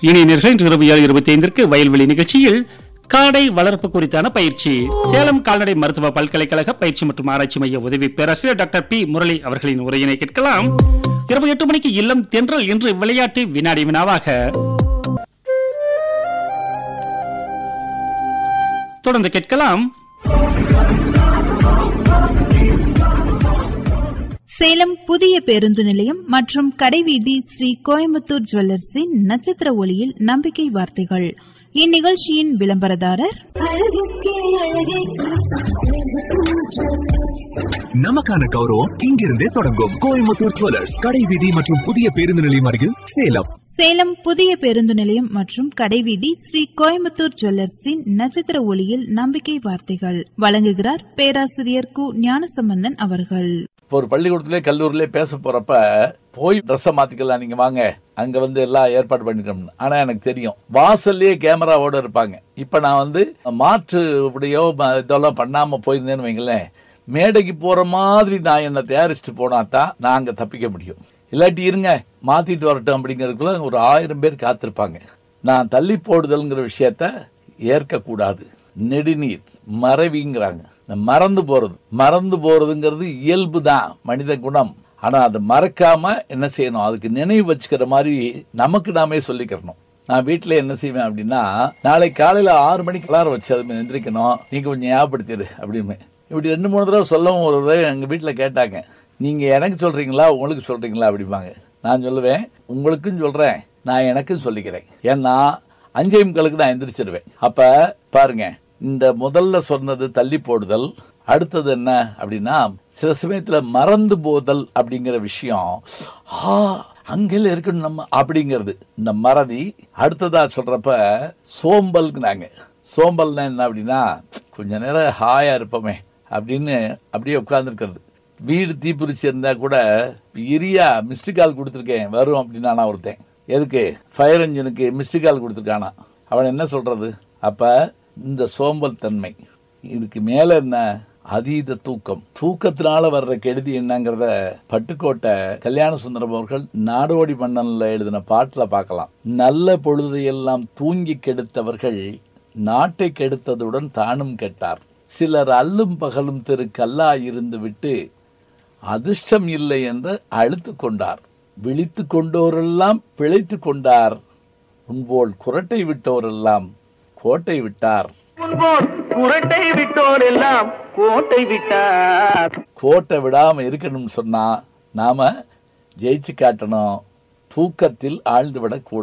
இணையர்கள் இன்று இரவு ஏழு இருபத்தி ஐந்திற்கு வயல்வெளி நிகழ்ச்சியில் காடை வளர்ப்பு குறித்தான பயிற்சி சேலம் கால்நடை மருத்துவ பல்கலைக்கழக பயிற்சி மற்றும் ஆராய்ச்சி மைய உதவி பேராசிரியர் டாக்டர் பி முரளி அவர்களின் உரையினை கேட்கலாம் இரவு எட்டு மணிக்கு இல்லம் தென்றல் இன்று விளையாட்டு வினாடி வினாவாக தொடர்ந்து கேட்கலாம் சேலம் புதிய பேருந்து நிலையம் மற்றும் கடைவீதி ஸ்ரீ கோயம்புத்தூர் ஜுவல்லர்ஸின் நட்சத்திர ஒளியில் நம்பிக்கை வார்த்தைகள் இந்நிகழ்ச்சியின் விளம்பரதாரர் நமக்கான கௌரவம் இங்கிருந்தே தொடங்கும் கோயம்புத்தூர் ஜுவல்லர்ஸ் கடை வீதி மற்றும் புதிய பேருந்து நிலையம் அருகில் சேலம் சேலம் புதிய பேருந்து நிலையம் மற்றும் கடைவீதி ஸ்ரீ கோயம்புத்தூர் ஜுவல்லர்ஸின் நட்சத்திர ஒளியில் நம்பிக்கை வார்த்தைகள் வழங்குகிறார் பேராசிரியர் கு ஞானசம்பந்தன் அவர்கள் இப்போ ஒரு பள்ளிக்கூடத்திலே கல்லூரிலே பேச போறப்ப போய் ட்ரெஸ்ஸை மாத்திக்கலாம் நீங்க வாங்க அங்க வந்து எல்லாம் ஏற்பாடு பண்ணிக்கணும் ஆனா எனக்கு தெரியும் வாசல்லயே கேமராவோட இருப்பாங்க இப்ப நான் வந்து மாற்று உடையோ ம- இதெல்லாம் பண்ணாம போயிருந்தேன்னு வைங்களேன் மேடைக்கு போற மாதிரி நான் என்னை தயாரிச்சுட்டு போனா தான் நான் அங்க தப்பிக்க முடியும் இல்லாட்டி இருங்க மாத்திட்டு வரட்டும் அப்படிங்கிறதுக்குள்ள ஒரு ஆயிரம் பேர் காத்திருப்பாங்க நான் தள்ளி போடுதல்ங்கிற விஷயத்த ஏற்கக்கூடாது நெடுநீர் மறைவிங்கிறாங்க இந்த மறந்து போறது மறந்து போறதுங்கிறது இயல்பு தான் மனித குணம் ஆனா அதை மறக்காம என்ன செய்யணும் அதுக்கு நினைவு வச்சுக்கிற மாதிரி நமக்கு நாமே சொல்லிக்கிறணும் நான் வீட்டில் என்ன செய்வேன் அப்படின்னா நாளை காலையில் ஆறு மணிக்கு அலாரம் வச்சு அது எந்திரிக்கணும் நீ கொஞ்சம் ஞாபகப்படுத்திடு அப்படின்னு இப்படி ரெண்டு மூணு தடவை சொல்லவும் ஒரு தடவை எங்கள் வீட்டில் கேட்டாங்க நீங்கள் எனக்கு சொல்கிறீங்களா உங்களுக்கு சொல்கிறீங்களா அப்படிம்பாங்க நான் சொல்லுவேன் உங்களுக்கும் சொல்கிறேன் நான் எனக்கும் சொல்லிக்கிறேன் ஏன்னா அஞ்சே முக்காலுக்கு நான் எந்திரிச்சிருவேன் அப்போ பாருங்க இந்த முதல்ல சொன்னது தள்ளி போடுதல் அடுத்தது என்ன அப்படின்னா சில சமயத்துல மறந்து போதல் அப்படிங்கிற விஷயம் ஆ அங்கெல்லாம் இருக்கணும் நம்ம அப்படிங்கிறது இந்த மறதி அடுத்ததா சொல்றப்ப சோம்பல்ங்கிறாங்க சோம்பல்னா என்ன அப்படின்னா கொஞ்ச நேரம் ஹாயா இருப்போமே அப்படின்னு அப்படியே உட்கார்ந்துருக்கிறது வீடு தீப்பிடிச்சு இருந்தா கூட இரியா மிஸ்டு கால் கொடுத்துருக்கேன் வரும் அப்படின்னா நான் ஒருத்தன் எதுக்கு ஃபயர் இன்ஜினுக்கு மிஸ்டு கால் கொடுத்துருக்கானா அவன் என்ன சொல்றது அப்ப இந்த சோம்பல் தன்மை இதுக்கு மேல என்ன அதீத தூக்கம் தூக்கத்தினால வர்ற கெடுதி என்னங்கிறத பட்டுக்கோட்டை கல்யாண சுந்தரம் அவர்கள் நாடோடி மன்னன்ல எழுதின பாட்டுல பார்க்கலாம் நல்ல பொழுதையெல்லாம் தூங்கி கெடுத்தவர்கள் நாட்டை கெடுத்ததுடன் தானும் கெட்டார் சிலர் அல்லும் பகலும் திரு கல்லா இருந்து விட்டு அதிர்ஷ்டம் இல்லை என்று அழுத்து கொண்டார் விழித்து கொண்டோரெல்லாம் பிழைத்து கொண்டார் உன்போல் குரட்டை விட்டோரெல்லாம் கோட்டை விட்டார் முன்போல் குரட்டை விட்டோர் எல்லாம் கோட்டை விட்டார் கோட்டை விடாம இருக்கணும்னு சொன்னா நாம ஜெயிச்சு காட்டணும் தூக்கத்தில் ஆழ்ந்து விடக்கூடாது